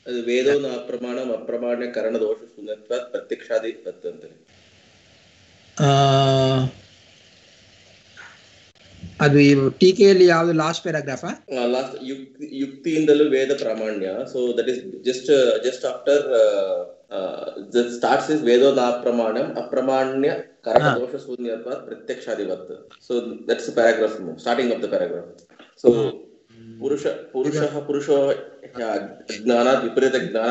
ಅದು ವೇದೋ ನ ಅಪ್ರಮಾಣ ಅಪ್ರಮಾಣ್ಯ ಕರಣ ದೋಷ ಶೂನ್ಯತ್ವ ಪ್ರತ್ಯಕ್ಷಾದಿ ತತ್ ಅಂತಾರೆ ಆ, ಅದು ಈ ಟೀಕೆಯಲ್ಲಿ ಯಾವುದು ಲಾಸ್ಟ್ ಪ್ಯಾರಾಗ್ರಾಫಾ ಲಾಸ್ಟ್ ಯುಕ್ತಿ ಯುಕ್ತಿಯಿಂದಲೂ ವೇದ ಪ್ರಾಮಾಣ್ಯ so that is just just after starts is ವೇದೋ ನ ಅಪ್ರಮಾಣಂ ಅಪ್ರಮಾಣ್ಯ ಕರಣ ಹಾ. ದೋಷ ಶೂನ್ಯತ್ವ ಪ್ರತ್ಯಕ್ಷಾದಿವತ್ so that's paragraph starting of the paragraph so ಪುರುಷ ಪುರುಷ ಪುರುಷೋ ಜ್ಞಾನಾತ್ ವಿಪರೀತ ಜ್ಞಾನ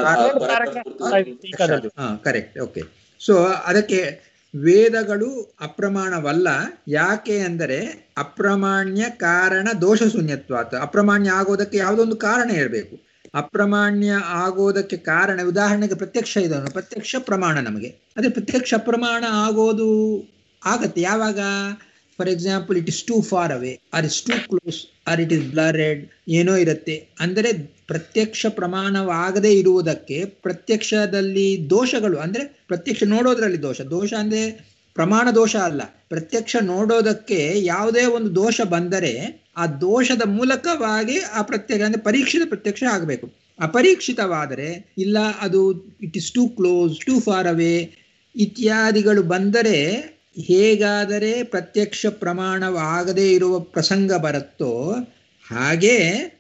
ಟೀಕಾದಲ್ಲಿ ಹಾ ಕರೆಕ್ಟ್ ಓಕೆ ಸೊ ಅದಕ್ಕೆ ವೇದಗಳು ಅಪ್ರಮಾಣವಲ್ಲ ಯಾಕೆ ಅಂದರೆ ಅಪ್ರಮಾಣ್ಯ ಕಾರಣ ದೋಷ ಶೂನ್ಯತ್ವಾತ್ ಅಪ್ರಮಾಣ್ಯ ಆಗೋದಕ್ಕೆ ಯಾವುದೊಂದು ಕಾರಣ ಇರಬೇಕು ಅಪ್ರಮಾಣ್ಯ ಆಗೋದಕ್ಕೆ ಕಾರಣ ಉದಾಹರಣೆಗೆ ಪ್ರತ್ಯಕ್ಷ ಇದೆ ಪ್ರತ್ಯಕ್ಷ ಪ್ರಮಾಣ ನಮಗೆ ಅದೇ ಪ್ರತ್ಯಕ್ಷ ಪ್ರಮಾಣ ಆಗೋದು ಆಗತ್ತೆ ಯಾವಾಗ for example it is too far away or is too close or it is blurred ಏನೋ ಇರುತ್ತೆ ಅಂದರೆ ಪ್ರತ್ಯಕ್ಷ ಪ್ರಮಾಣವಾಗದೇ ಇರುವುದಕ್ಕೆ ಪ್ರತ್ಯಕ್ಷದಲ್ಲಿ ದೋಷಗಳು ಅಂದ್ರೆ ಪ್ರತ್ಯಕ್ಷ ನೋಡೋದ್ರಲ್ಲಿ ದೋಷ ದೋಷ ಅಂದ್ರೆ ಪ್ರಮಾಣ ದೋಷ ಅಲ್ಲ ಪ್ರತ್ಯಕ್ಷ ನೋಡೋದಕ್ಕೆ ಯಾವುದೇ ಒಂದು ದೋಷ ಬಂದರೆ ಆ ದೋಷದ ಮೂಲಕವಾಗಿ ಆ ಪ್ರತ್ಯಕ್ಷ ಅಂದ್ರೆ ಪರೀಕ್ಷಿತ ಪ್ರತ್ಯಕ್ಷ ಆಗಬೇಕು ಅಪರೀಕ್ಷಿತವಾದರೆ ಇಲ್ಲ ಅದು it is too close too far away ಇತ್ಯಾದಿಗಳು ಬಂದರೆ ಹೇಗಾದರೆ ಪ್ರತ್ಯಕ್ಷ ಪ್ರಮಾಣವಾಗದೇ ಇರುವ ಪ್ರಸಂಗ ಬರುತ್ತೋ ಹಾಗೆ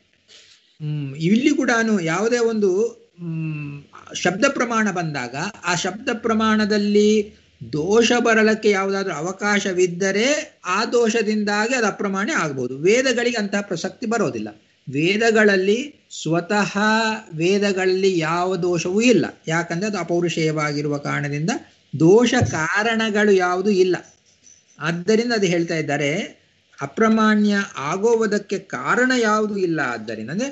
ಹ್ಮ್, ಇಲ್ಲಿ ಕೂಡ ಯಾವುದೇ ಒಂದು ಹ್ಮ್, ಶಬ್ದ ಪ್ರಮಾಣ ಬಂದಾಗ ಆ ಶಬ್ದ ಪ್ರಮಾಣದಲ್ಲಿ ದೋಷ ಬರಲಕ್ಕೆ ಯಾವುದಾದ್ರೂ ಅವಕಾಶವಿದ್ದರೆ ಆ ದೋಷದಿಂದಾಗಿ ಅದು ಅಪ್ರಮಾಣ ಆಗ್ಬೋದು ವೇದಗಳಿಗೆ ಅಂತಹ ಪ್ರಸಕ್ತಿ ಬರೋದಿಲ್ಲ ವೇದಗಳಲ್ಲಿ ಸ್ವತಃ ವೇದಗಳಲ್ಲಿ ಯಾವ ದೋಷವೂ ಇಲ್ಲ ಯಾಕಂದ್ರೆ ಅದು ಅಪೌರುಷೇಯವಾಗಿರುವ ಕಾರಣದಿಂದ ದೋಷ ಕಾರಣಗಳು ಯಾವುದು ಇಲ್ಲ ಆದ್ದರಿಂದ ಅದು ಹೇಳ್ತಾ ಇದ್ದಾರೆ ಅಪ್ರಮಾಣ್ಯ ಆಗೋವುದಕ್ಕೆ ಕಾರಣ ಯಾವುದು ಇಲ್ಲ ಆದ್ದರಿಂದ ಅಂದ್ರೆ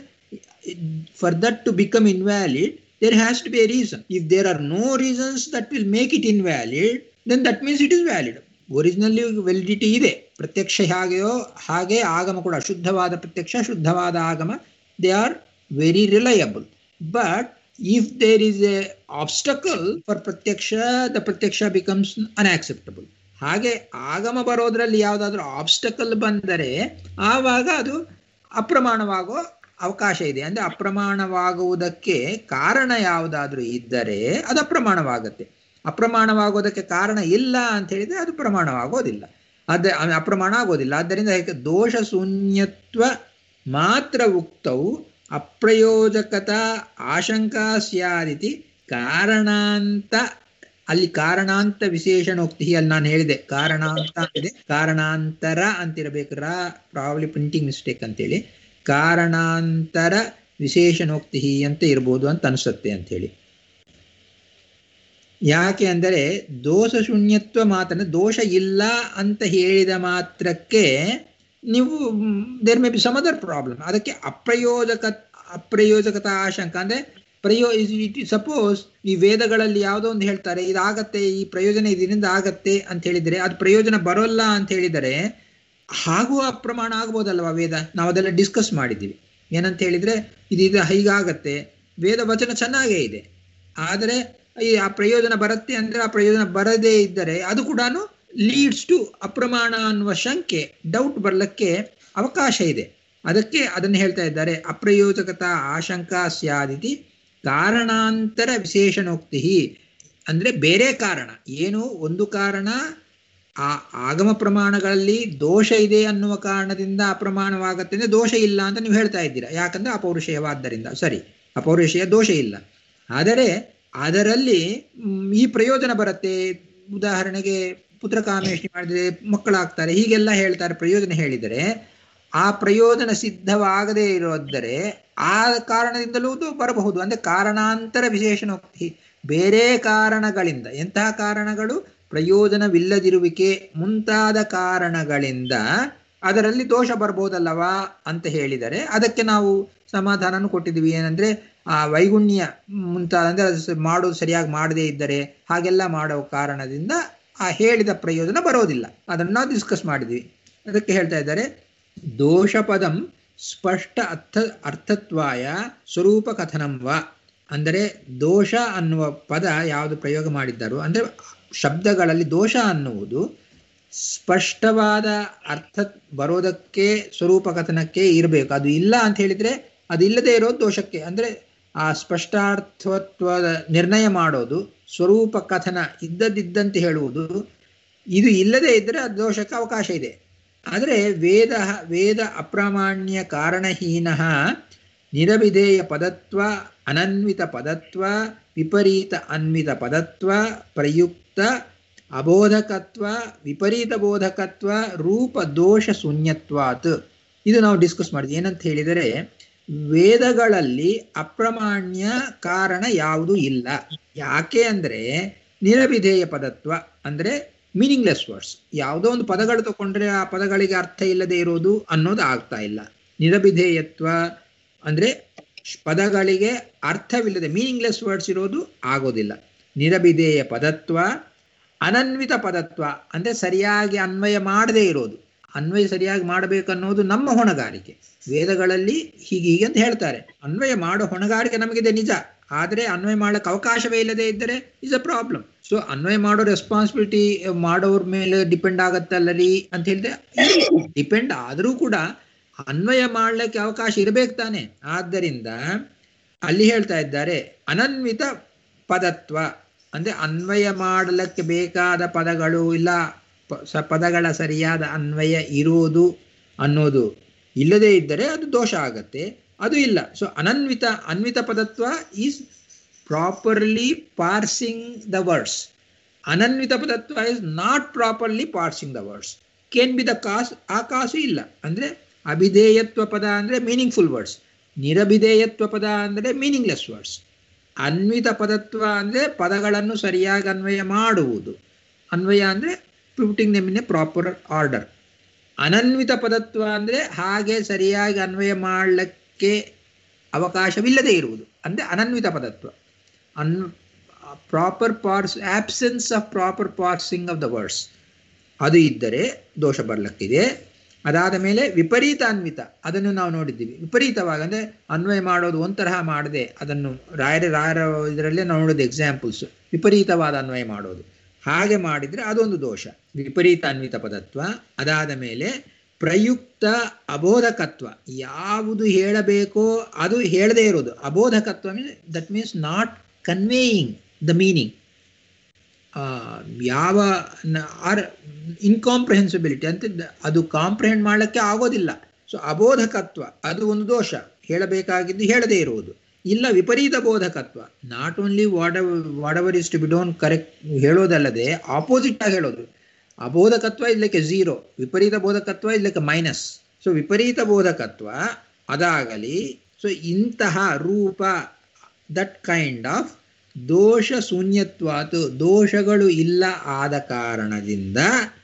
for that to become invalid there has to be a reason if there are no reasons that will make it invalid then that means it is valid originally validity ಇದೆ ಪ್ರತ್ಯಕ್ಷ ಹಾಗೆಯೋ ಹಾಗೆ ಆಗಮ ಕೂಡ ಶುದ್ಧವಾದ ಪ್ರತ್ಯಕ್ಷ ಶುದ್ಧವಾದ ಆಗಮ they are very reliable but if there is a obstacle for ಪ್ರತ್ಯಕ್ಷ ದ ಪ್ರತ್ಯಕ್ಷ ಬಿಕಮ್ಸ್ ಅನ್ಆಕ್ಸೆಪ್ಟಬಲ್ ಹಾಗೆ ಆಗಮ ಬರೋದ್ರಲ್ಲಿ ಯಾವುದಾದ್ರೂ ಆಬ್ಸ್ಟಕಲ್ ಬಂದರೆ ಆವಾಗ ಅದು ಅಪ್ರಮಾಣವಾಗೋ ಅವಕಾಶ ಇದೆ ಅಂದ್ರೆ ಅಪ್ರಮಾಣವಾಗುವುದಕ್ಕೆ ಕಾರಣ ಯಾವುದಾದ್ರೂ ಇದ್ದರೆ ಅದು ಅಪ್ರಮಾಣವಾಗುತ್ತೆ ಅಪ್ರಮಾಣವಾಗೋದಕ್ಕೆ ಕಾರಣ ಇಲ್ಲ ಅಂತ ಹೇಳಿದ್ರೆ ಅದು ಪ್ರಮಾಣವಾಗೋದಿಲ್ಲ ಅದ ಅಪ್ರಮಾಣ ಆಗೋದಿಲ್ಲ ಆದ್ದರಿಂದ ಏಕೆ ದೋಷ ಶೂನ್ಯತ್ವ ಮಾತ್ರ ಉಕ್ತವು ಅಪ್ರಯೋಜಕತ ಆಶಂಕಾ ಸ್ಯಾದಿತಿ ಕಾರಣಾಂತ ಅಲ್ಲಿ ಕಾರಣಾಂತ ವಿಶೇಷಣೋಕ್ತಿ ಅಲ್ಲಿ ನಾನು ಹೇಳಿದೆ ಕಾರಣಾಂತ ಇದೆ ಕಾರಣಾಂತರ ಅಂತಿರಬೇಕು ರಾ ಪ್ರಾಬ್ಲಿ ಪ್ರಿಂಟಿಂಗ್ ಮಿಸ್ಟೇಕ್ ಅಂತೇಳಿ ಕಾರಣಾಂತರ ವಿಶೇಷಣೋಕ್ತಿ ಅಂತ ಇರ್ಬೋದು ಅಂತ ಅನಿಸುತ್ತೆ ಅಂತೇಳಿ ಯಾಕೆ ಅಂದರೆ ದೋಷ ಶೂನ್ಯತ್ವ ಮಾತನ್ನ ದೋಷ ಇಲ್ಲ ಅಂತ ಹೇಳಿದ ಮಾತ್ರಕ್ಕೆ ನೀವು there may be some other problem ಅದಕ್ಕೆ ಅಪ್ರಯೋಜಕ ಅಪ್ರಯೋಜಕತ ಆಶಂಕ ಅಂದ್ರೆ ಪ್ರಯೋ ಸಪೋಸ್ ಈ ವೇದಗಳಲ್ಲಿ ಯಾವುದೋ ಒಂದು ಹೇಳ್ತಾರೆ ಇದಾಗತ್ತೆ ಈ ಪ್ರಯೋಜನ ಇದರಿಂದ ಆಗತ್ತೆ ಅಂತ ಹೇಳಿದರೆ ಅದು ಪ್ರಯೋಜನ ಬರೋಲ್ಲ ಅಂತ ಹೇಳಿದರೆ ಹಾಗೂ ಅಪ್ರಮಾಣ ಆಗ್ಬೋದಲ್ವಾ ವೇದ ನಾವು ಅದೆಲ್ಲ ಡಿಸ್ಕಸ್ ಮಾಡಿದ್ದೀವಿ ಏನಂತ ಹೇಳಿದ್ರೆ ಇದು ಹೀಗಾಗತ್ತೆ ವೇದ ವಚನ ಚೆನ್ನಾಗೇ ಇದೆ ಆದರೆ ಈ ಆ ಪ್ರಯೋಜನ ಬರುತ್ತೆ ಅಂದ್ರೆ ಆ ಪ್ರಯೋಜನ ಬರದೇ ಇದ್ದರೆ ಅದು ಕೂಡ ಲೀಡ್ಸ್ ಟು ಅಪ್ರಮಾಣ ಅನ್ನುವ ಶಂಕೆ ಡೌಟ್ ಬರ್ಲಿಕ್ಕೆ ಅವಕಾಶ ಇದೆ ಅದಕ್ಕೆ ಅದನ್ನು ಹೇಳ್ತಾ ಇದ್ದಾರೆ ಅಪ್ರಯೋಜಕತ ಆಶಂಕಾ ಸ್ಯಾದಿತಿ ಕಾರಣಾಂತರ ವಿಶೇಷಣೋಕ್ತಿ ಅಂದ್ರೆ ಬೇರೆ ಕಾರಣ ಏನು ಒಂದು ಕಾರಣ ಆ ಆಗಮ ಪ್ರಮಾಣಗಳಲ್ಲಿ ದೋಷ ಇದೆ ಅನ್ನುವ ಕಾರಣದಿಂದ ಅಪ್ರಮಾಣವಾಗತ್ತೆ ಅಂದ್ರೆ ದೋಷ ಇಲ್ಲ ಅಂತ ನೀವು ಹೇಳ್ತಾ ಇದ್ದೀರಾ ಯಾಕಂದ್ರೆ ಅಪೌರುಷಯವಾದ್ದರಿಂದ ಸರಿ ಅಪೌರುಷಯ ದೋಷ ಇಲ್ಲ ಆದರೆ ಅದರಲ್ಲಿ ಈ ಪ್ರಯೋಜನ ಬರುತ್ತೆ ಉದಾಹರಣೆಗೆ ಪುತ್ರ ಕಾಮೇಷ್ಟಿ ಮಾಡಿದರೆ ಮಕ್ಕಳಾಗ್ತಾರೆ ಹೀಗೆಲ್ಲ ಹೇಳ್ತಾರೆ ಪ್ರಯೋಜನ ಹೇಳಿದರೆ ಆ ಪ್ರಯೋಜನ ಸಿದ್ಧವಾಗದೇ ಇರೋದರೆ ಆ ಕಾರಣದಿಂದಲೂ ಬರಬಹುದು ಅಂದ್ರೆ ಕಾರಣಾಂತರ ವಿಶೇಷಣೋಕ್ತಿ ಬೇರೆ ಕಾರಣಗಳಿಂದ ಎಂತಹ ಕಾರಣಗಳು ಪ್ರಯೋಜನವಿಲ್ಲದಿರುವಿಕೆ ಮುಂತಾದ ಕಾರಣಗಳಿಂದ ಅದರಲ್ಲಿ ದೋಷ ಬರ್ಬೋದಲ್ಲವಾ ಅಂತ ಹೇಳಿದರೆ ಅದಕ್ಕೆ ನಾವು ಸಮಾಧಾನನು ಕೊಟ್ಟಿದ್ವಿ ಏನಂದ್ರೆ ಆ ವೈಗುಣ್ಯ ಮುಂತಾದ ಅಂದ್ರೆ ಮಾಡೋದು ಸರಿಯಾಗಿ ಮಾಡದೇ ಇದ್ದರೆ ಹಾಗೆಲ್ಲ ಮಾಡೋ ಕಾರಣದಿಂದ ಆ ಹೇಳಿದ ಪ್ರಯೋಜನ ಬರೋದಿಲ್ಲ ಅದನ್ನು ನಾವು ಡಿಸ್ಕಸ್ ಮಾಡಿದ್ವಿ ಅದಕ್ಕೆ ಹೇಳ್ತಾ ಇದ್ದಾರೆ ದೋಷ ಪದಂ ಸ್ಪಷ್ಟ ಅರ್ಥ ಅರ್ಥತ್ವಾಯ ಸ್ವರೂಪ ಕಥನಂ ವಾ ಅಂದರೆ ದೋಷ ಅನ್ನುವ ಪದ ಯಾವುದು ಪ್ರಯೋಗ ಮಾಡಿದ್ದಾರೋ ಅಂದ್ರೆ ಶಬ್ದಗಳಲ್ಲಿ ದೋಷ ಅನ್ನುವುದು ಸ್ಪಷ್ಟವಾದ ಅರ್ಥ ಬರೋದಕ್ಕೆ ಸ್ವರೂಪ ಕಥನಕ್ಕೆ ಇರಬೇಕು ಅದು ಇಲ್ಲ ಅಂತ ಹೇಳಿದ್ರೆ ಅದು ಇಲ್ಲದೆ ಇರೋದು ದೋಷಕ್ಕೆ ಅಂದ್ರೆ ಆ ಸ್ಪಷ್ಟಾರ್ಥತ್ವದ ನಿರ್ಣಯ ಮಾಡೋದು ಸ್ವರೂಪ ಕಥನ ಇದ್ದದ್ದಿದ್ದಂತೆ ಹೇಳುವುದು ಇದು ಇಲ್ಲದೆ ಇದ್ದರೆ ಅದು ದೋಷಕ್ಕೆ ಅವಕಾಶ ಇದೆ ಆದರೆ ವೇದ ವೇದ ಅಪ್ರಾಮಾಣ್ಯ ಕಾರಣಹೀನ ನಿರವಿಧೇಯ ಪದತ್ವ ಅನನ್ವಿತ ಪದತ್ವ ವಿಪರೀತ ಅನ್ವಿತ ಪದತ್ವ ಪ್ರಯುಕ್ತ ಅಬೋಧಕತ್ವ ವಿಪರೀತ ಬೋಧಕತ್ವ ರೂಪ ದೋಷ ಶೂನ್ಯತ್ವಾತ್ ಇದು ನಾವು ಡಿಸ್ಕಸ್ ಮಾಡಿದ್ವಿ ಏನಂತ ಹೇಳಿದರೆ ವೇದಗಳಲ್ಲಿ ಅಪ್ರಮಾಣ್ಯ ಕಾರಣ ಯಾವುದೂ ಇಲ್ಲ ಯಾಕೆ ಅಂದರೆ ನಿರವಿಧೇಯ ಪದತ್ವ ಅಂದರೆ ಮೀನಿಂಗ್ಲೆಸ್ ವರ್ಡ್ಸ್ ಯಾವುದೋ ಒಂದು ಪದಗಳು ತಗೊಂಡ್ರೆ ಆ ಪದಗಳಿಗೆ ಅರ್ಥ ಇಲ್ಲದೆ ಇರೋದು ಅನ್ನೋದು ಆಗ್ತಾ ಇಲ್ಲ ನಿರವಿಧೇಯತ್ವ ಅಂದರೆ ಪದಗಳಿಗೆ ಅರ್ಥವಿಲ್ಲದೆ ಮೀನಿಂಗ್ಲೆಸ್ ವರ್ಡ್ಸ್ ಇರೋದು ಆಗೋದಿಲ್ಲ ನಿರವಿಧೇಯ ಪದತ್ವ ಅನನ್ವಿತ ಪದತ್ವ ಅಂದರೆ ಸರಿಯಾಗಿ ಅನ್ವಯ ಮಾಡದೇ ಇರೋದು ಅನ್ವಯ ಸರಿಯಾಗಿ ಮಾಡಬೇಕನ್ನೋದು ನಮ್ಮ ಹೊಣೆಗಾರಿಕೆ ವೇದಗಳಲ್ಲಿ ಹೀಗೆ ಹೀಗೆ ಅಂತ ಹೇಳ್ತಾರೆ ಅನ್ವಯ ಮಾಡೋ ಹೊಣೆಗಾರಿಕೆ ನಮಗಿದೆ ನಿಜ ಆದರೆ ಅನ್ವಯ ಮಾಡಕ್ಕೆ ಅವಕಾಶವೇ ಇಲ್ಲದೆ ಇದ್ದರೆ ಇಸ್ ಅ ಪ್ರಾಬ್ಲಮ್ ಸೊ ಅನ್ವಯ ಮಾಡೋ ರೆಸ್ಪಾನ್ಸಿಬಿಲಿಟಿ ಮಾಡೋರ ಮೇಲೆ ಡಿಪೆಂಡ್ ಆಗತ್ತಲ್ಲರಿ ಅಂತ ಹೇಳಿದ್ರೆ ಡಿಪೆಂಡ್ ಆದರೂ ಕೂಡ ಅನ್ವಯ ಮಾಡಲಿಕ್ಕೆ ಅವಕಾಶ ಇರಬೇಕು ತಾನೆ ಆದ್ದರಿಂದ ಅಲ್ಲಿ ಹೇಳ್ತಾ ಇದ್ದಾರೆ ಅನನ್ವಿತ ಪದತ್ವ ಅಂದ್ರೆ ಅನ್ವಯ ಮಾಡಲಿಕ್ಕೆ ಬೇಕಾದ ಪದಗಳು ಇಲ್ಲ ಪ- ಸ ಪದಗಳ ಸರಿಯಾದ ಅನ್ವಯ ಇರುವುದು ಅನ್ನೋದು ಇಲ್ಲದೇ ಇದ್ದರೆ ಅದು ದೋಷ ಆಗತ್ತೆ ಅದು ಇಲ್ಲ ಸೊ ಅನನ್ವಿತ ಅನ್ವಿತ ಪದತ್ವ is properly parsing the words ಅನನ್ವಿತ ಪದತ್ವ is not properly parsing the words can be the cause ಆ ಕಾಸು ಇಲ್ಲ ಅಂದ್ರೆ ಅಭಿಧೇಯತ್ವ ಪದ ಅಂದ್ರೆ ಮೀನಿಂಗ್ಫುಲ್ ವರ್ಡ್ಸ್ ನಿರಭಿಧೇಯತ್ವ ಪದ ಅಂದರೆ ಮೀನಿಂಗ್ಲೆಸ್ ವರ್ಡ್ಸ್ ಅನ್ವಿತ ಪದತ್ವ ಅಂದರೆ ಪದಗಳನ್ನು ಸರಿಯಾಗಿ ಅನ್ವಯ ಮಾಡುವುದು ಅನ್ವಯ ಅಂದರೆ putting them in a proper order ಅನನ್ವಿತ ಪದತ್ವ ಅಂದರೆ ಹಾಗೆ ಸರಿಯಾಗಿ ಅನ್ವಯ ಮಾಡಲಿಕ್ಕೆ ಅವಕಾಶವಿಲ್ಲದೆ ಇರುವುದು ಅಂದರೆ ಅನನ್ವಿತ ಪದತ್ವ an proper parse absence of proper parsing of the words ಅದು ಇದ್ದರೆ ದೋಷ ಬರ್ಲಕ್ಕಿದೆ ಅದಾದ ಮೇಲೆ ವಿಪರೀತ ಅನ್ವಿತ ಅದನ್ನು ನಾವು ನೋಡಿದ್ದೀವಿ ವಿಪರೀತವಾಗಿ ಅಂದರೆ ಅನ್ವಯ ಮಾಡೋದು ಒಂತರಹ ಮಾಡದೆ ಅದನ್ನು ರಾಯರ ರಾಯರ ಇದರಲ್ಲೇ ನಾವು ನೋಡೋದು ಎಕ್ಸಾಂಪಲ್ಸ್ ವಿಪರೀತವಾದ ಅನ್ವಯ ಮಾಡೋದು ಹಾಗೆ ಮಾಡಿದರೆ ಅದೊಂದು ದೋಷ ವಿಪರೀತ ಅನ್ವಿತ ಪದತ್ವ ಅದಾದ ಮೇಲೆ ಪ್ರಯುಕ್ತ ಅಬೋಧಕತ್ವ ಯಾವುದು ಹೇಳಬೇಕೋ ಅದು ಹೇಳದೇ ಇರೋದು ಅಬೋಧಕತ್ವ means that means not conveying the meaning ಯಾವ ಆರ್ ಇನ್ಕಾಂಪ್ರಹೆನ್ಸಿಬಿಲಿಟಿ ಅಂತ ಅದು ಕಾಂಪ್ರಹೆಂಡ್ ಮಾಡಲಿಕ್ಕೆ ಆಗೋದಿಲ್ಲ ಸೊ ಅಬೋಧಕತ್ವ ಅದು ಒಂದು ದೋಷ ಹೇಳಬೇಕಾಗಿದ್ದು ಹೇಳದೇ ಇರುವುದು ಇಲ್ಲ ವಿಪರೀತ ಬೋಧಕತ್ವ not only what whatever is to be done correct ಹೇಳೋದಲ್ಲದೆ ಆಪೋಸಿಟ್ ಆಗಿ ಹೇಳೋದು ಅಬೋಧಕತ್ವ ಇಲ್ಲಕ್ಕೆ ಝೀರೋ ವಿಪರೀತ ಬೋಧಕತ್ವ ಇಲ್ಲಕ್ಕೆ ಮೈನಸ್ ಸೊ ವಿಪರೀತ ಬೋಧಕತ್ವ ಅದಾಗಲಿ ಸೊ ಇಂತಹ ರೂಪ ದಟ್ ಕೈಂಡ್ ಆಫ್ ದೋಷ ಶೂನ್ಯತ್ವಾತು ದೋಷಗಳು ಇಲ್ಲ ಆದ ಕಾರಣದಿಂದ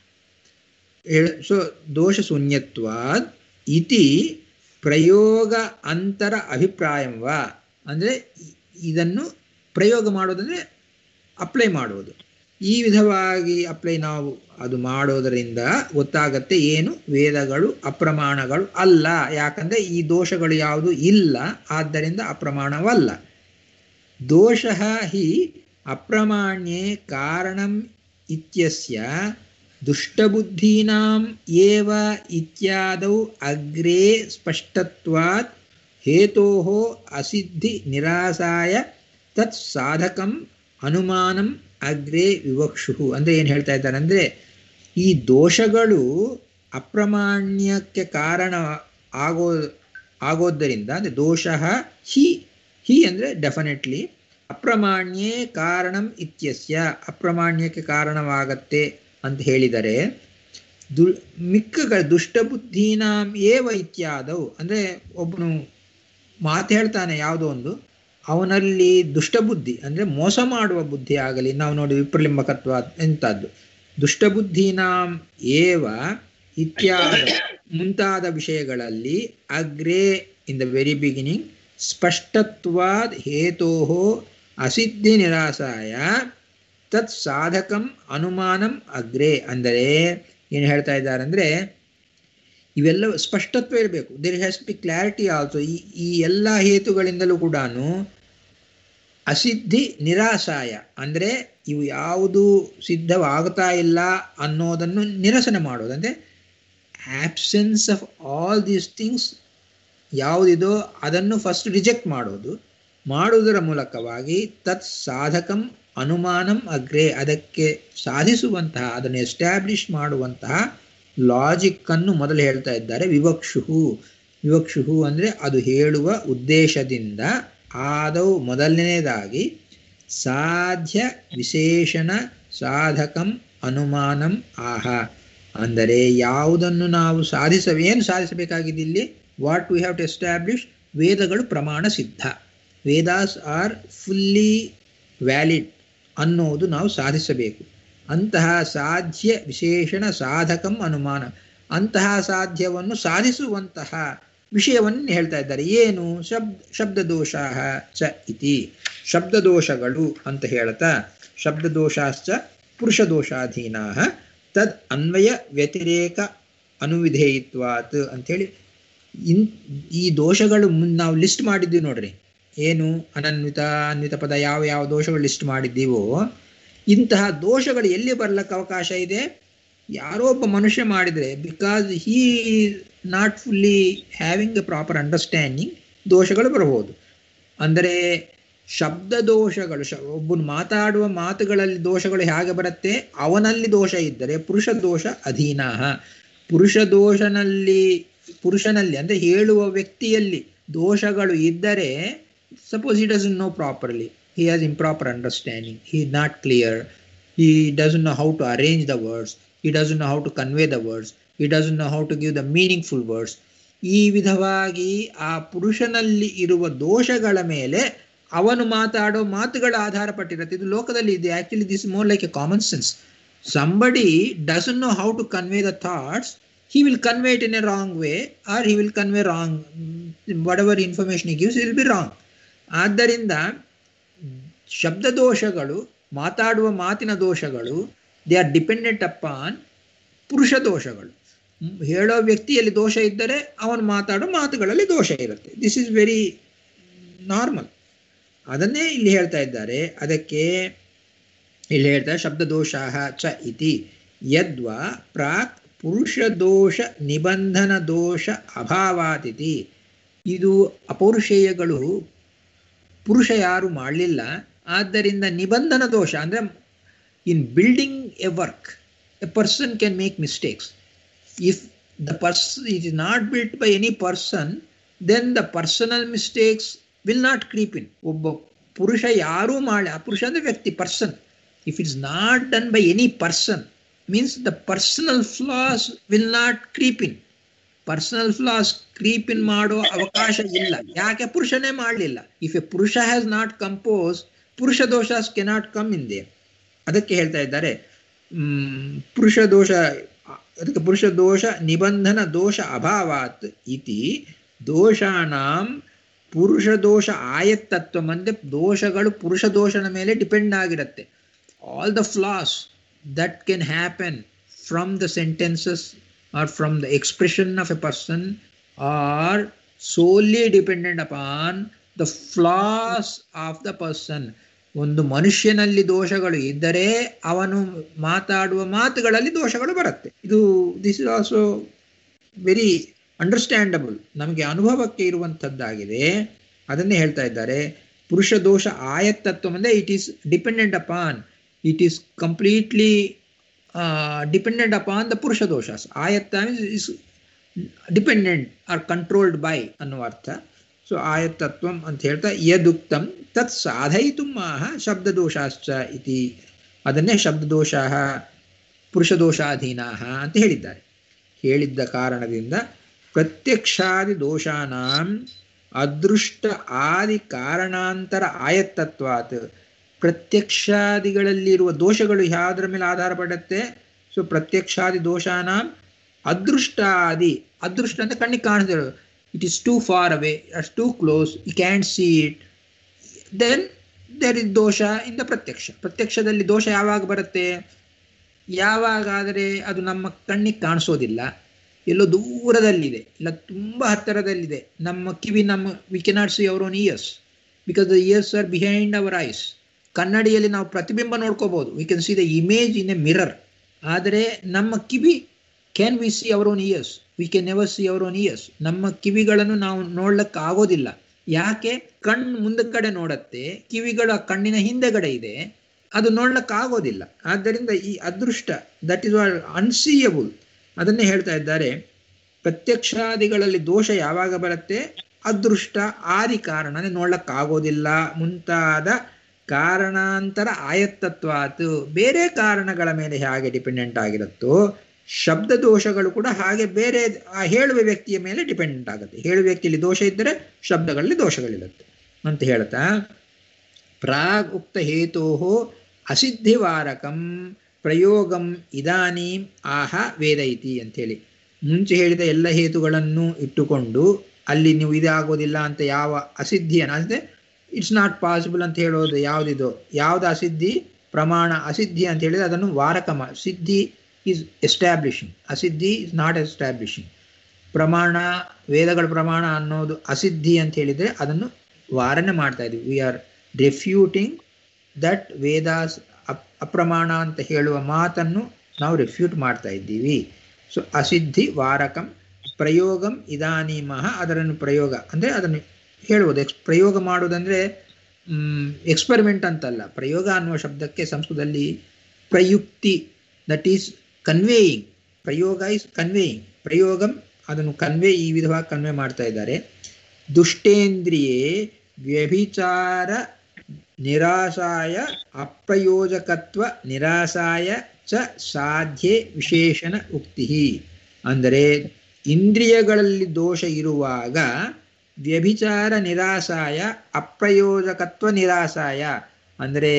ಸೊ ದೋಷ ಶೂನ್ಯತ್ವಾದ್ ಇತಿ ಪ್ರಯೋಗ ಅಂತರ ಅಭಿಪ್ರಾಯವ ಅಂದರೆ ಇದನ್ನು ಪ್ರಯೋಗ ಮಾಡೋದಂದರೆ ಅಪ್ಲೈ ಮಾಡುವುದು ಈ ವಿಧವಾಗಿ ಅಪ್ಲೈ ನಾವು ಅದು ಮಾಡೋದರಿಂದ ಗೊತ್ತಾಗತ್ತೆ ಏನು ವೇದಗಳು ಅಪ್ರಮಾಣಗಳು ಅಲ್ಲ ಯಾಕಂದರೆ ಈ ದೋಷಗಳು ಯಾವುದು ಇಲ್ಲ ಆದ್ದರಿಂದ ಅಪ್ರಮಾಣವಲ್ಲ ದೋಷ ಹಿ ಅಪ್ರಮಾಣ್ಯೆ ಕಾರಣಂ ಇತ್ಯಸ್ಯ ದುಷ್ಟಬುದ್ಧೀನಾಂ ಏವ ಇತ್ಯಾದೌ ಅಗ್ರೇ ಸ್ಪಷ್ಟತ್ವಾತ್ ಹೇತೋಃ ಅಸಿದ್ಧಿ ನಿರಾಸಾಯ ತತ್ ಸಾಧಕಂ ಅನುಮಾನಂ ಅಗ್ರೇ ವಿವಕ್ಷು ಅಂದರೆ ಏನು ಹೇಳ್ತಾ ಇದ್ದಾರೆ ಅಂದರೆ ಈ ದೋಷಗಳು ಅಪ್ರಮಾಣ್ಯಕ್ಕೆ ಕಾರಣ ಆಗೋ ಆಗೋದರಿಂದ ಅಂದರೆ ದೋಷ ಹಿ ಹಿ ಅಂದರೆ ಡೆಫಿನೆಟ್ಲಿ ಅಪ್ರಮಾಣ್ಯೇ ಕಾರಣಂ ಇತ್ಯಸ್ಯ ಅಪ್ರಮಾಣ್ಯಕ್ಕೆ ಕಾರಣವಾಗತ್ತೆ ಅಂತ ಹೇಳಿದರೆ ದು ಮಿಕ್ಕಗಳ ದುಷ್ಟಬುದ್ಧೀನಾಂ ಏವ ಇತ್ಯಾದವು ಅಂದರೆ ಒಬ್ಬನು ಮಾತು ಹೇಳ್ತಾನೆ ಯಾವುದೋ ಒಂದು ಅವನಲ್ಲಿ ದುಷ್ಟಬುದ್ಧಿ ಅಂದರೆ ಮೋಸ ಮಾಡುವ ಬುದ್ಧಿ ಆಗಲಿ ನಾವು ನೋಡಿ ವಿಪ್ರಲಿಂಬಕತ್ವ ಎಂಥದ್ದು ದುಷ್ಟಬುದ್ಧೀನಾಂ ಏವ ಇತ್ಯಾದ ಮುಂತಾದ ವಿಷಯಗಳಲ್ಲಿ ಅಗ್ರೇ ಇನ್ ದ ವೆರಿ ಬಿಗಿನಿಂಗ್ ಸ್ಪಷ್ಟತ್ವಾದ್ ಹೇತೋ ಅಸಿದ್ಧಿ ನಿರಾಸಾಯ ತತ್ ಸಾಧಕಂ ಅನುಮಾನಂ ಅಗ್ರೇ ಅಂದರೆ ಏನು ಹೇಳ್ತಾ ಇದ್ದಾರೆ ಅಂದರೆ ಇವೆಲ್ಲ ಸ್ಪಷ್ಟತ್ವ ಇರಬೇಕು there has be clarity also ಈ ಈ ಎಲ್ಲ ಹೇತುಗಳಿಂದಲೂ ಕೂಡ ಅಸಿದ್ಧಿ ನಿರಾಸಾಯ ಅಂದರೆ ಇವು ಯಾವುದು ಸಿದ್ಧವಾಗ್ತಾ ಇಲ್ಲ ಅನ್ನೋದನ್ನು ನಿರಸನ ಮಾಡೋದು ಅಂದರೆ absence of all these things ಯಾವುದಿದೋ ಅದನ್ನು ಫಸ್ಟ್ ರಿಜೆಕ್ಟ್ ಮಾಡೋದು ಮಾಡುವುದರ ಮೂಲಕವಾಗಿ ತತ್ ಸಾಧಕಂ ಅನುಮಾನಂ ಅಗ್ರೆ ಅದಕ್ಕೆ ಸಾಧಿಸುವಂತಹ ಅದನ್ನು ಎಸ್ಟ್ಯಾಬ್ಲಿಷ್ ಮಾಡುವಂತಹ ಲಾಜಿಕ್ ಅನ್ನು ಮೊದಲು ಹೇಳ್ತಾ ಇದ್ದಾರೆ ವಿವಕ್ಷುಹು ವಿವಕ್ಷುಹು ಅಂದರೆ ಅದು ಹೇಳುವ ಉದ್ದೇಶದಿಂದ ಆದವು ಮೊದಲನೇದಾಗಿ ಸಾಧ್ಯ ವಿಶೇಷಣ ಸಾಧಕಂ ಅನುಮಾನಂ ಆಹ ಅಂದರೆ ಯಾವುದನ್ನು ನಾವು ಸಾಧಿಸ ಏನು ಸಾಧಿಸಬೇಕಾಗಿದೆ ಇಲ್ಲಿ what we have to establish ವೇದಗಳು ಪ್ರಮಾಣ ಸಿದ್ಧ ವೇದಾಸ್ ಆರ್ ಫುಲ್ಲಿ ವ್ಯಾಲಿಡ್ ಅನ್ನೋದು ನಾವು ಸಾಧಿಸಬೇಕು ಅಂತಹ ಸಾಧ್ಯ ವಿಶೇಷಣ ಸಾಧಕಂ ಅನುಮಾನ ಅಂತಹ ಸಾಧ್ಯವನ್ನು ಸಾಧಿಸುವಂತಹ ವಿಷಯವನ್ನು ಹೇಳ್ತಾ ಇದ್ದಾರೆ ಏನು ಶಬ್ದ ಶಬ್ದದೋಷ ಚ ಇತಿ ಶಬ್ದದೋಷಗಳು ಅಂತ ಹೇಳ್ತಾ ಶಬ್ದದೋಷಾಶ್ಚ ಪುರುಷದೋಷಾಧೀನಾ ತದ್ ಅನ್ವಯ ವ್ಯತಿರೇಕ ಅನುವಿಧೇಯಿತ್ವಾತ್ ಅಂಥೇಳಿ ಇನ್ ಈ ದೋಷಗಳು ಮುನ್ ನಾವು ಲಿಸ್ಟ್ ಮಾಡಿದ್ದೀವಿ ನೋಡ್ರಿ ಏನು ಅನನ್ವಿತ ಅನ್ವಿತ ಪದ ಯಾವ ಯಾವ ದೋಷಗಳು ಲಿಸ್ಟ್ ಮಾಡಿದ್ದೀವೋ ಇಂತಹ ದೋಷಗಳು ಎಲ್ಲಿ ಬರ್ಲಿಕ್ಕೆ ಅವಕಾಶ ಇದೆ ಯಾರೋ ಒಬ್ಬ ಮನುಷ್ಯ ಮಾಡಿದರೆ because he not fully having a proper understanding ದೋಷಗಳು ಬರಬಹುದು ಅಂದರೆ ಶಬ್ದ ದೋಷಗಳು ಶ ಒಬ್ಬನು ಮಾತಾಡುವ ಮಾತುಗಳಲ್ಲಿ ದೋಷಗಳು ಹೇಗೆ ಬರುತ್ತೆ ಅವನಲ್ಲಿ ದೋಷ ಇದ್ದರೆ ಪುರುಷ ದೋಷ ಅಧೀನ ಪುರುಷ ದೋಷನಲ್ಲಿ ಪುರುಷನಲ್ಲಿ ಅಂದರೆ ಹೇಳುವ ವ್ಯಕ್ತಿಯಲ್ಲಿ ದೋಷಗಳು ಇದ್ದರೆ suppose he doesn't know properly he has improper understanding he not clear he doesn't know how to arrange the words he doesn't know how to convey the words he doesn't know how to give the meaningful words ಈ ವಿಧವಾಗಿ ಆ ಪುರುಷನಲ್ಲಿ ಇರುವ ದೋಷಗಳ ಮೇಲೆ ಅವನು ಮಾತಾಡೋ ಮಾತುಗಳ ಆಧಾರ ಪಟ್ಟಿರುತ್ತೆ ಇದು ಲೋಕದಲ್ಲಿ ಇದೆ actually this more like a common sense somebody doesn't know how to convey the thoughts he will convey it in a wrong way or he will convey wrong whatever information he gives it will be wrong ಆದ್ದರಿಂದ ಶಬ್ದ ದೋಷಗಳು ಮಾತಾಡುವ ಮಾತಿನ ದೋಷಗಳು they are dependent upon ಪುರುಷ ದೋಷಗಳು ಹೇಳೋ ವ್ಯಕ್ತಿಯಲ್ಲಿ ದೋಷ ಇದ್ದರೆ ಅವನು ಮಾತಾಡೋ ಮಾತುಗಳಲ್ಲಿ ದೋಷ ಇರುತ್ತೆ ದಿಸ್ ಇಸ್ ವೆರಿ ನಾರ್ಮಲ್ ಅದನ್ನೇ ಇಲ್ಲಿ ಹೇಳ್ತಾ ಇದ್ದಾರೆ ಅದಕ್ಕೆ ಇಲ್ಲಿ ಹೇಳ್ತಾರೆ ಶಬ್ದ ದೋಷ ಚ ಇತಿ ಯದ್ವಾ ಪ್ರಾಕ್ ಪುರುಷ ದೋಷ ನಿಬಂಧನ ದೋಷ ಅಭಾವಾತಿಥಿ ಇದು ಅಪೌರುಷೇಯಗಳು ಪುರುಷ ಯಾರು ಮಾಡಲಿಲ್ಲ ಆದ್ದರಿಂದ ನಿಬಂಧನ ದೋಷ ಅಂದರೆ in building a work a person can make mistakes if the purse it is not built by any person then the personal mistakes will not creep in ಒಬ್ಬ ಪುರುಷ ಯಾರೂ ಮಾಡಿ ಆ ಪುರುಷ ಅಂದರೆ ವ್ಯಕ್ತಿ person if it's not done by any person means the personal flaws will not creep in personal flaws creep in ಮಾಡೋ ಅವಕಾಶ ಇಲ್ಲ ಯಾಕೆ ಪುರುಷನೇ ಮಾಡಲಿಲ್ಲ ಇಫ್ ಎ ಪುರುಷ ಹ್ಯಾಸ್ ನಾಟ್ ಕಂಪೋಸ್ ಪುರುಷ ದೋಷ ಕೆನಾಟ್ ಕಮ್ ಇನ್ ದೇ ಅದಕ್ಕೆ ಹೇಳ್ತಾ ಇದ್ದಾರೆ ಪುರುಷ ದೋಷ ಅದಕ್ಕೆ ಪುರುಷ ದೋಷ ನಿಬಂಧನ ದೋಷ ಅಭಾವಾತ್ ಇತಿ ದೋಷಾಣಂ ಪುರುಷ ದೋಷ ಆಯತ್ತತ್ವ ಅಂದರೆ ದೋಷಗಳು ಪುರುಷ ದೋಷನ ಮೇಲೆ ಡಿಪೆಂಡ್ ಆಗಿರುತ್ತೆ all the flaws that can happen from the sentences or from the expression of a person are solely dependent upon the flaws of the person ಒಂದು ಮನುಷ್ಯನಲ್ಲಿ ದೋಷಗಳು ಇದ್ದರೆ ಅವನು ಮಾತಾಡುವ ಮಾತುಗಳಲ್ಲಿ ದೋಷಗಳು ಬರುತ್ತೆ ಇದು this is also very understandable ನಮಗೆ ಅನುಭವಕ್ಕೆ ಇರುವಂಥದ್ದಾಗಿದೆ ಅದನ್ನೇ ಹೇಳ್ತಾ ಇದ್ದಾರೆ ಪುರುಷ ದೋಷ ಆಯತ್ತತ್ವ ಅಂದರೆ it is dependent upon it is completely uh, dependent upon the purusha doshas ayatta is dependent or controlled by ಅನ್ನುವ ಅರ್ಥ ಸೊ ಆಯತ್ತತ್ವಂ ಅಂತ ಹೇಳ್ತಾ ಯದುಕ್ತಂ ತತ್ ಸಾಧಯಿತು ಮಾಹ ಶಬ್ದದೋಷಾಶ್ಚ ಇತಿ ಅದನ್ನೇ ಶಬ್ದದೋಷ ಪುರುಷದೋಷಾಧೀನಾ ಅಂತ ಹೇಳಿದ್ದಾರೆ ಹೇಳಿದ್ದ ಕಾರಣದಿಂದ ಪ್ರತ್ಯಕ್ಷಾದಿ ದೋಷಾನಾಂ ಅದೃಷ್ಟ ಆದಿ ಕಾರಣಾಂತರ ಆಯತ್ತತ್ವಾತ್ ಪ್ರತ್ಯಕ್ಷಾದಿಗಳಲ್ಲಿರುವ ದೋಷಗಳು ಯಾವುದರ ಮೇಲೆ ಆಧಾರ ಪಡುತ್ತೆ ಸೊ ಪ್ರತ್ಯಕ್ಷಾದಿ ದೋಷಾನ ಅದೃಷ್ಟಾದಿ ಅದೃಷ್ಟ ಅಂತ ಕಣ್ಣಿಗೆ ಕಾಣಿಸ್ತಿರೋದು it is too far away as too close you can see it then there is ದೋಷ ಇನ್ ದ ಪ್ರತ್ಯಕ್ಷ ಪ್ರತ್ಯಕ್ಷದಲ್ಲಿ ದೋಷ ಯಾವಾಗ ಬರುತ್ತೆ ಯಾವಾಗಾದರೆ ಅದು ನಮ್ಮ ಕಣ್ಣಿಗೆ ಕಾಣಿಸೋದಿಲ್ಲ ಎಲ್ಲೋ ದೂರದಲ್ಲಿದೆ ಇಲ್ಲ ತುಂಬ ಹತ್ತಿರದಲ್ಲಿದೆ ನಮ್ಮ ಕಿವಿ ನಮ್ಮ we cannot see our own ears because the ears are behind our eyes ಕನ್ನಡಿಯಲ್ಲಿ ನಾವು ಪ್ರತಿಬಿಂಬ ನೋಡ್ಕೋಬಹುದು we can see the image in a mirror ಆದರೆ ನಮ್ಮ ಕಿವಿ can we see our own ears we can never see our own ears ನಮ್ಮ ಕಿವಿಗಳನ್ನು ನಾವು ನೋಡ್ಲಿಕ್ಕೆ ಆಗೋದಿಲ್ಲ ಯಾಕೆ ಕಣ್ಣು ಮುಂದ ಕಡೆ ನೋಡತ್ತೆ ಕಿವಿಗಳು ಆ ಕಣ್ಣಿನ ಹಿಂದೆಗಡೆ ಇದೆ ಅದು ನೋಡ್ಲಿಕ್ಕಾಗೋದಿಲ್ಲ ಆದ್ದರಿಂದ ಈ ಅದೃಷ್ಟ ದಟ್ ಇಸ್ ಅನ್ಸೀಯಬಲ್ ಅದನ್ನೇ ಹೇಳ್ತಾ ಇದ್ದಾರೆ ಪ್ರತ್ಯಕ್ಷಾದಿಗಳಲ್ಲಿ ದೋಷ ಯಾವಾಗ ಬರುತ್ತೆ ಅದೃಷ್ಟ ಆದಿ ಕಾರಣ ನೋಡ್ಲಕ್ಕಾಗೋದಿಲ್ಲ ಮುಂತಾದ ಕಾರಣಾಂತರ ಆಯತ್ತತ್ವಾತ್ ಬೇರೆ ಕಾರಣಗಳ ಮೇಲೆ ಹೇಗೆ ಡಿಪೆಂಡೆಂಟ್ ಆಗಿರುತ್ತೋ ಶಬ್ದ ದೋಷಗಳು ಕೂಡ ಹಾಗೆ ಬೇರೆ ಆ ಹೇಳುವ ವ್ಯಕ್ತಿಯ ಮೇಲೆ ಡಿಪೆಂಡೆಂಟ್ ಆಗುತ್ತೆ ಹೇಳುವ ವ್ಯಕ್ತಿಯಲ್ಲಿ ದೋಷ ಇದ್ದರೆ ಶಬ್ದಗಳಲ್ಲಿ ದೋಷಗಳಿರುತ್ತೆ ಅಂತ ಹೇಳ್ತಾ ಪ್ರಾಗ್ ಉಕ್ತ ಹೇತೋ ಅಸಿದ್ಧಿವಾರಕಂ ಪ್ರಯೋಗಂ ಇದಾನೀಂ ಆಹ ವೇದ ಇತಿ ಅಂಥೇಳಿ ಮುಂಚೆ ಹೇಳಿದ ಎಲ್ಲ ಹೇತುಗಳನ್ನು ಇಟ್ಟುಕೊಂಡು ಅಲ್ಲಿ ನೀವು ಇದಾಗೋದಿಲ್ಲ ಅಂತ ಯಾವ ಅಸಿದ್ಧಿಯನ್ನು ಅಂದರೆ ಇಟ್ಸ್ ನಾಟ್ ಪಾಸಿಬಲ್ ಅಂತ ಹೇಳೋದು ಯಾವುದಿದೋ ಯಾವ್ದು ಅಸಿದ್ಧಿ ಪ್ರಮಾಣ ಅಸಿದ್ಧಿ ಅಂತ ಹೇಳಿದ್ರೆ ಅದನ್ನು ವಾರಕ ಮಾ ಸಿದ್ಧಿ ಈಸ್ ಎಸ್ಟ್ಯಾಬ್ಲಿಷಿಂಗ್ ಅಸಿದ್ಧಿ ಇಸ್ ನಾಟ್ ಎಸ್ಟ್ಯಾಬ್ಲಿಷಿಂಗ್ ಪ್ರಮಾಣ ವೇದಗಳ ಪ್ರಮಾಣ ಅನ್ನೋದು ಅಸಿದ್ಧಿ ಅಂತ ಹೇಳಿದರೆ ಅದನ್ನು ವಾರಣೆ ಮಾಡ್ತಾ ಇದ್ವಿ we are refuting that Vedas ಅಪ್ ಅಪ್ರಮಾಣ ಅಂತ ಹೇಳುವ ಮಾತನ್ನು ನಾವು ರೆಫ್ಯೂಟ್ ಮಾಡ್ತಾ ಇದ್ದೀವಿ ಸೊ ಅಸಿದ್ಧಿ ವಾರಕಂ ಪ್ರಯೋಗಂ ಇದಾನೀಮಹ ಅದರನ್ನು ಪ್ರಯೋಗ ಅಂದರೆ ಅದನ್ನು ಹೇಳುವುದು ಎಕ್ಸ್ ಪ್ರಯೋಗ ಮಾಡುವುದಂದರೆ ಎಕ್ಸ್ಪರಿಮೆಂಟ್ ಅಂತಲ್ಲ ಪ್ರಯೋಗ ಅನ್ನುವ ಶಬ್ದಕ್ಕೆ ಸಂಸ್ಕೃತದಲ್ಲಿ ಪ್ರಯುಕ್ತಿ ದಟ್ ಈಸ್ ಕನ್ವೇಯಿಂಗ್ ಪ್ರಯೋಗ ಇಸ್ ಕನ್ವೇಯಿಂಗ್ ಪ್ರಯೋಗಂ ಅದನ್ನು ಕನ್ವೇ ಈ ವಿಧವಾಗಿ ಕನ್ವೇ ಮಾಡ್ತಾ ಇದ್ದಾರೆ ದುಷ್ಟೇಂದ್ರಿಯೇ ವ್ಯಭಿಚಾರ ನಿರಾಸಾಯ ಅಪ್ರಯೋಜಕತ್ವ ನಿರಾಸಾಯ ಚ ಸಾಧ್ಯೆ ವಿಶೇಷಣ ಉಕ್ತಿ ಅಂದರೆ ಇಂದ್ರಿಯಗಳಲ್ಲಿ ದೋಷ ಇರುವಾಗ ವ್ಯಭಿಚಾರ ನಿರಾಸಾಯ ಅಪ್ರಯೋಜಕತ್ವ ನಿರಾಸಾಯ ಅಂದರೆ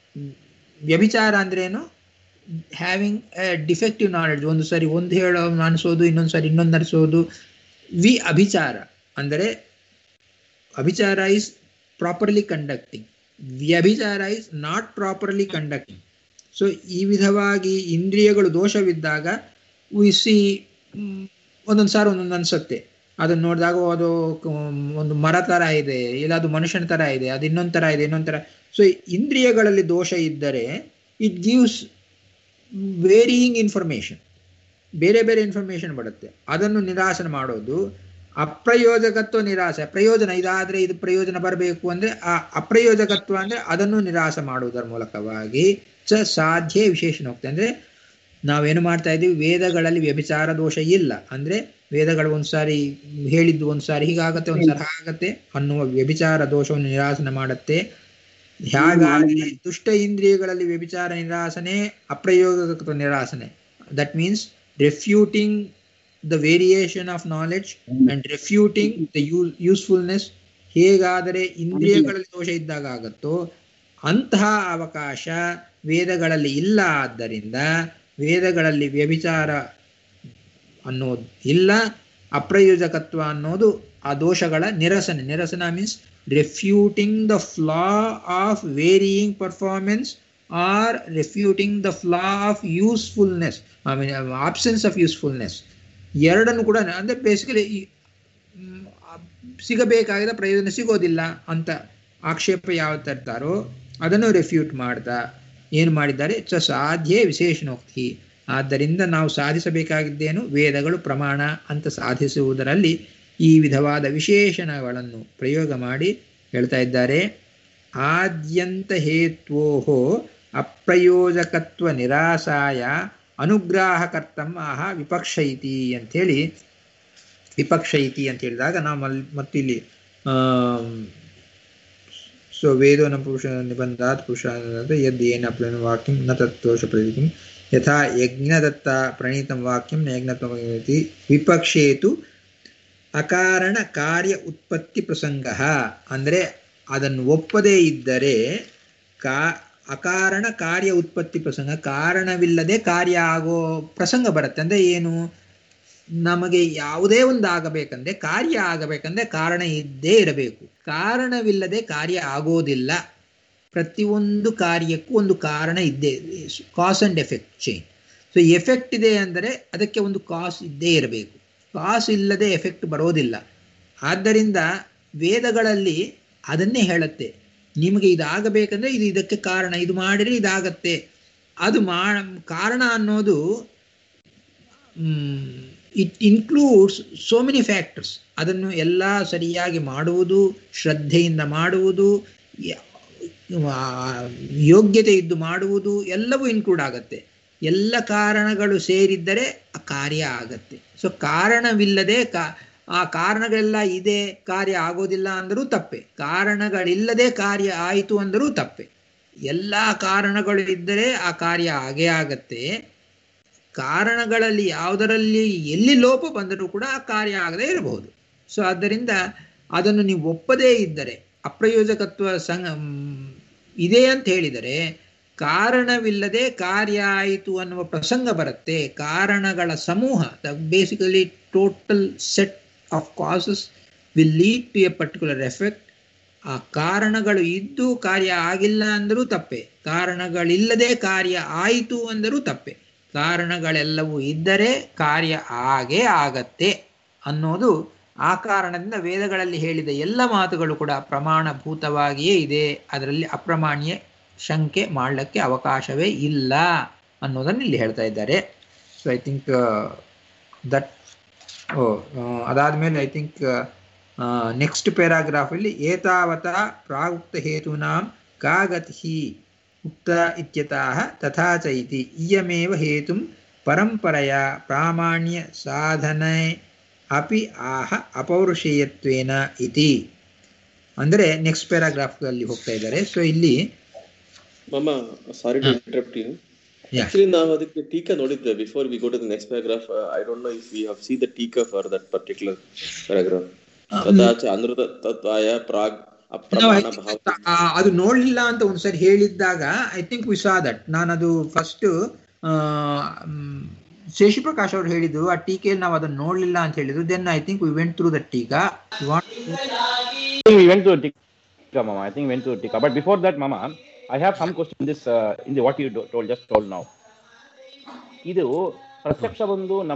ವ್ಯಭಿಚಾರ ಅಂದ್ರೇನು ಹ್ಯಾವಿಂಗ್ ಎ ಡಿಫೆಕ್ಟಿವ್ ನಾಲೆಡ್ಜ್ ಒಂದು ಸರಿ ಒಂದು ಹೇಳೋ ಅನಿಸೋದು ಇನ್ನೊಂದು ಸರಿ ಇನ್ನೊಂದು ಅನಿಸೋದು ವಿ ಅಭಿಚಾರ ಅಂದರೆ ಅಭಿಚಾರ ಇಸ್ ಪ್ರಾಪರ್ಲಿ ಕಂಡಕ್ಟಿಂಗ್ ವ್ಯಭಿಚಾರ is not properly conducting so ಈ ವಿಧವಾಗಿ ಇಂದ್ರಿಯಗಳು ದೋಷವಿದ್ದಾಗ ಸಿ ಒಂದೊಂದು ಸಾರಿ ಒಂದೊಂದು ಅನಿಸುತ್ತೆ ಅದನ್ನು ನೋಡಿದಾಗ ಅದು ಒಂದು ಮರ ಥರ ಇದೆ ಇಲ್ಲ ಅದು ಮನುಷ್ಯನ ಥರ ಇದೆ ಅದು ಇನ್ನೊಂದು ಥರ ಇದೆ ಇನ್ನೊಂದು ಥರ ಸೊ ಇಂದ್ರಿಯಗಳಲ್ಲಿ ದೋಷ ಇದ್ದರೆ ಇಟ್ ಗಿವ್ಸ್ ವೇರಿಯಿಂಗ್ ಇನ್ಫಾರ್ಮೇಷನ್ ಬೇರೆ ಬೇರೆ ಇನ್ಫಾರ್ಮೇಷನ್ ಬರುತ್ತೆ ಅದನ್ನು ನಿರಾಸನ ಮಾಡೋದು ಅಪ್ರಯೋಜಕತ್ವ ನಿರಾಸೆ ಪ್ರಯೋಜನ ಇದಾದರೆ ಇದು ಪ್ರಯೋಜನ ಬರಬೇಕು ಅಂದರೆ ಆ ಅಪ್ರಯೋಜಕತ್ವ ಅಂದರೆ ಅದನ್ನು ನಿರಾಸ ಮಾಡುವುದರ ಮೂಲಕವಾಗಿ ಚ ಸಾಧ್ಯ ವಿಶೇಷಣ ಹೋಗ್ತದೆ ಅಂದರೆ ನಾವೇನು ಮಾಡ್ತಾ ಇದ್ದೀವಿ ವೇದಗಳಲ್ಲಿ ವ್ಯಭಿಚಾರ ದೋಷ ಇಲ್ಲ ಅಂದರೆ ವೇದಗಳು ಒಂದ್ಸಾರಿ ಹೇಳಿದ್ದು ಒಂದ್ಸಾರಿ ಹೀಗಾಗತ್ತೆ ಒಂದ್ಸಾರಿ ಹಾಗತ್ತೆ ಅನ್ನುವ ವ್ಯಭಿಚಾರ ದೋಷವನ್ನು ನಿರಾಸನ ಮಾಡುತ್ತೆ ಹೇಗಾಗಿ ದುಷ್ಟ ಇಂದ್ರಿಯಗಳಲ್ಲಿ ವ್ಯಭಿಚಾರ ನಿರಾಸನೆ ಅಪ್ರಯೋಗಕತ್ವ ನಿರಾಸನೆ that means refuting the variation of knowledge and refuting the you usefulness ಹೇಗಾದರೆ ಇಂದ್ರಿಯಗಳಲ್ಲಿ ದೋಷ ಇದ್ದಾಗ ಆಗುತ್ತೋ ಅಂತಹ ಅವಕಾಶ ವೇದಗಳಲ್ಲಿ ಇಲ್ಲ ಆದ್ದರಿಂದ ವೇದಗಳಲ್ಲಿ ವ್ಯಭಿಚಾರ ಅನ್ನೋದು ಇಲ್ಲ ಅಪ್ರಯೋಜಕತ್ವ ಅನ್ನೋದು ಆ ದೋಷಗಳ ನಿರಸನೆ ನಿರಸನ means refuting the flaw of varying performance or refuting the flaw of usefulness I mean absence of usefulness ಎರಡನ್ನು ಕೂಡ ಅಂದರೆ ಬೇಸಿಕಲಿ ಸಿಗಬೇಕಾಗಿದ ಪ್ರಯೋಜನ ಸಿಗೋದಿಲ್ಲ ಅಂತ ಆಕ್ಷೇಪ ಯಾವ ತರ್ತಾರೋ ಅದನ್ನು ರೆಫ್ಯೂಟ್ ಮಾಡ್ತಾ ಏನು ಮಾಡಿದ್ದಾರೆ ಚ ಸಾಧ್ಯ ವಿಶೇಷಣೋಕ್ತಿ ಆದ್ದರಿಂದ ನಾವು ಸಾಧಿಸಬೇಕಾಗಿದ್ದೇನು ವೇದಗಳು ಪ್ರಮಾಣ ಅಂತ ಸಾಧಿಸುವುದರಲ್ಲಿ ಈ ವಿಧವಾದ ವಿಶೇಷಣಗಳನ್ನು ಪ್ರಯೋಗ ಮಾಡಿ ಹೇಳ್ತಾ ಇದ್ದಾರೆ ಆದ್ಯಂತ ಹೇತ್ವೋ ಅಪ್ರಯೋಜಕತ್ವ ನಿರಾಸಾಯ ಅನುಗ್ರಾಹಕರ್ತಂ ಆಹ ವಿಪಕ್ಷ ಇತಿ ಅಂಥೇಳಿ ವಿಪಕ್ಷ ಇತಿ ಅಂತ ಹೇಳಿದಾಗ ನಾವು ಅಲ್ಲಿ ಮತ್ತಿಲ್ಲಿ ಸೊ ವೇದೋ ನ ಪುರುಷ ನಿಬಂಧಾತ್ ಪುರುಷ ಯದ್ ಏನ ಪ್ಲೇನ ವಾಕ್ಯಂ ನ ತತ್ವಶ ಪ್ರತಿಂ ಯಥಾ ಯಜ್ಞದತ್ತ ಪ್ರಣೀತಂ ವಾಕ್ಯಂ ನ ಯಜ್ಞತ್ವಮಿತಿ ವಿಪಕ್ಷೇತು ಅಕಾರಣ ಕಾರ್ಯ ಉತ್ಪತ್ತಿ ಪ್ರಸಂಗ ಅಂದರೆ ಅದನ್ನು ಒಪ್ಪದೇ ಇದ್ದರೆ ಕಾ ಅಕಾರಣ ಕಾರ್ಯ ಉತ್ಪತ್ತಿ ಪ್ರಸಂಗ ಕಾರಣವಿಲ್ಲದೆ ಕಾರ್ಯ ಆಗೋ ಪ್ರಸಂಗ ಬರುತ್ತೆ ಅಂದರೆ ಏನು ನಮಗೆ ಯಾವುದೇ ಒಂದು ಆಗಬೇಕಂದ್ರೆ ಕಾರ್ಯ ಆಗಬೇಕಂದ್ರೆ ಕಾರಣ ಇದ್ದೇ ಇರಬೇಕು ಕಾರಣವಿಲ್ಲದೆ ಕಾರ್ಯ ಆಗೋದಿಲ್ಲ ಪ್ರತಿಯೊಂದು ಕಾರ್ಯಕ್ಕೂ ಒಂದು ಕಾರಣ ಇದ್ದೇ cause and effect chain so effect ಇದೆ ಅಂದರೆ ಅದಕ್ಕೆ ಒಂದು ಕಾಸ್ ಇದ್ದೇ ಇರಬೇಕು ಕಾಸ್ ಇಲ್ಲದೆ ಎಫೆಕ್ಟ್ ಬರೋದಿಲ್ಲ ಆದ್ದರಿಂದ ವೇದಗಳಲ್ಲಿ ಅದನ್ನೇ ಹೇಳುತ್ತೆ ನಿಮಗೆ ಇದಾಗಬೇಕಂದ್ರೆ ಇದು ಇದಕ್ಕೆ ಕಾರಣ ಇದು ಮಾಡಿದರೆ ಇದಾಗತ್ತೆ ಅದು ಮಾ ಕಾರಣ ಅನ್ನೋದು it includes so many factors ಅದನ್ನು ಎಲ್ಲ ಸರಿಯಾಗಿ ಮಾಡುವುದು ಶ್ರದ್ಧೆಯಿಂದ ಮಾಡುವುದು ಯ- ಆ, ಯೋಗ್ಯತೆ ಇದ್ದು ಮಾಡುವುದು ಎಲ್ಲವೂ ಇನ್ಕ್ಲೂಡ್ ಆಗುತ್ತೆ ಎಲ್ಲ ಕಾರಣಗಳು ಸೇರಿದ್ದರೆ ಆ ಕಾರ್ಯ ಆಗತ್ತೆ ಸೊ ಕಾರಣವಿಲ್ಲದೆ ಕಾ ಆ ಕಾರಣಗಳೆಲ್ಲ ಇದೆ ಕಾರ್ಯ ಆಗೋದಿಲ್ಲ ಅಂದರೂ ತಪ್ಪೆ ಕಾರಣಗಳಿಲ್ಲದೆ ಕಾರ್ಯ ಆಯಿತು ಅಂದರೂ ತಪ್ಪೆ ಎಲ್ಲ ಕಾರಣಗಳು ಇದ್ದರೆ ಆ ಕಾರ್ಯ ಆಗೇ ಆಗತ್ತೆ ಕಾರಣಗಳಲ್ಲಿ ಯಾವುದರಲ್ಲಿ ಎಲ್ಲಿ ಲೋಪ ಬಂದರೂ ಕೂಡ ಆ ಕಾರ್ಯ ಆಗದೇ ಇರಬಹುದು ಸೊ ಆದ್ದರಿಂದ ಅದನ್ನು ನೀವು ಒಪ್ಪದೇ ಇದ್ದರೆ ಅಪ್ರಯೋಜಕತ್ವ ಸಂಗ ಮ್, ಇದೆ ಅಂತ ಹೇಳಿದರೆ ಕಾರಣವಿಲ್ಲದೆ ಕಾರ್ಯ ಆಯಿತು ಅನ್ನುವ ಪ್ರಸಂಗ ಬರುತ್ತೆ ಕಾರಣಗಳ ಸಮೂಹ basically total set of causes will lead to a particular effect ಆ ಕಾರಣಗಳು ಇದ್ದು ಕಾರ್ಯ ಆಗಿಲ್ಲ ಅಂದರೂ ತಪ್ಪೆ ಕಾರಣಗಳಿಲ್ಲದೆ ಕಾರ್ಯ ಆಯಿತು ಅಂದರೂ ತಪ್ಪೆ ಕಾರಣಗಳೆಲ್ಲವೂ ಇದ್ದರೆ ಕಾರ್ಯ ಆಗೇ ಆಗತ್ತೆ ಅನ್ನೋದು ಆ ಕಾರಣದಿಂದ ವೇದಗಳಲ್ಲಿ ಹೇಳಿದ ಎಲ್ಲ ಮಾತುಗಳು ಕೂಡ ಪ್ರಮಾಣಭೂತವಾಗಿಯೇ ಇದೆ ಅದರಲ್ಲಿ ಅಪ್ರಮಾಣ್ಯ ಶಂಕೆ ಮಾಡಲಿಕ್ಕೆ ಅವಕಾಶವೇ ಇಲ್ಲ ಅನ್ನೋದನ್ನು ಇಲ್ಲಿ ಹೇಳ್ತಾ ಇದ್ದಾರೆ so I think that oh ಅದಾದಮೇಲೆ ಐ ಥಿಂಕ್ ನೆಕ್ಸ್ಟ್ ಪ್ಯಾರಾಗ್ರಾಫಲ್ಲಿ ಏತಾವತ ಪ್ರಾಗುಕ್ತ ಹೇತೂನಾಂ ಕಾ ಗತಿ ಉಕ್ತ ಇತ್ಯತಃ ತಥಾ ಚ ಇತಿ ಇಯಮೇವ ಹೇತುಂ ಪರಂಪರೆಯ ಪ್ರಾಮಾಣ್ಯ ಸಾಧನೆ ಅಪಿ ಆಹ ಅಪೌರುಷೇಯತ್ವೇನ ಇತಿ ಅಂದರೆ ನೆಕ್ಸ್ಟ್ ಪ್ಯಾರಾಗ್ರಾಫ್ನಲ್ಲಿ ಹೋಗ್ತಾ ಇದ್ದಾರೆ ಸೊ ಇಲ್ಲಿ ಮಮ್ಮ sorry to interrupt you Yeah. Actually ನಾವು ಅದಕ್ಕೆ ಟೀಕಾ ನೋಡಿದ್ವಿ before we go to the next paragraph I don't know if we have see the tika for that particular paragraph ತಥಾ ಚ ಅನೃತ ತತ್ವಾಯ ಪ್ರಾಗ್ ಅಪ್ರಮಾಣ ಭಾವ ಆ, ಅದು ನೋಡ್ಲಿಲ್ಲ ಅಂತ ಒಂದ್ಸರಿ ಹೇಳಿದ್ದಾಗ I think we saw that ನಾನು ಅದು ಫಸ್ಟ್ ಶೇಷಪ್ರಕಾಶ್ ಅವರು ಹೇಳಿದ್ದು ಆ ಟೀಕೆಯಲ್ಲಿ ನಾವು ಅದನ್ನ ನೋಡ್ಲಿಲ್ಲ ಅಂತ ಹೇಳಿದ್ರು then I think we went through the tika I think we went to Tika, Mama. I think we went to Tika. But before that, Mama, I have some question in this uh, in the what you do- told just told now. ಇದು ಪ್ರತ್ಯಕ್ಷ ಒಂದು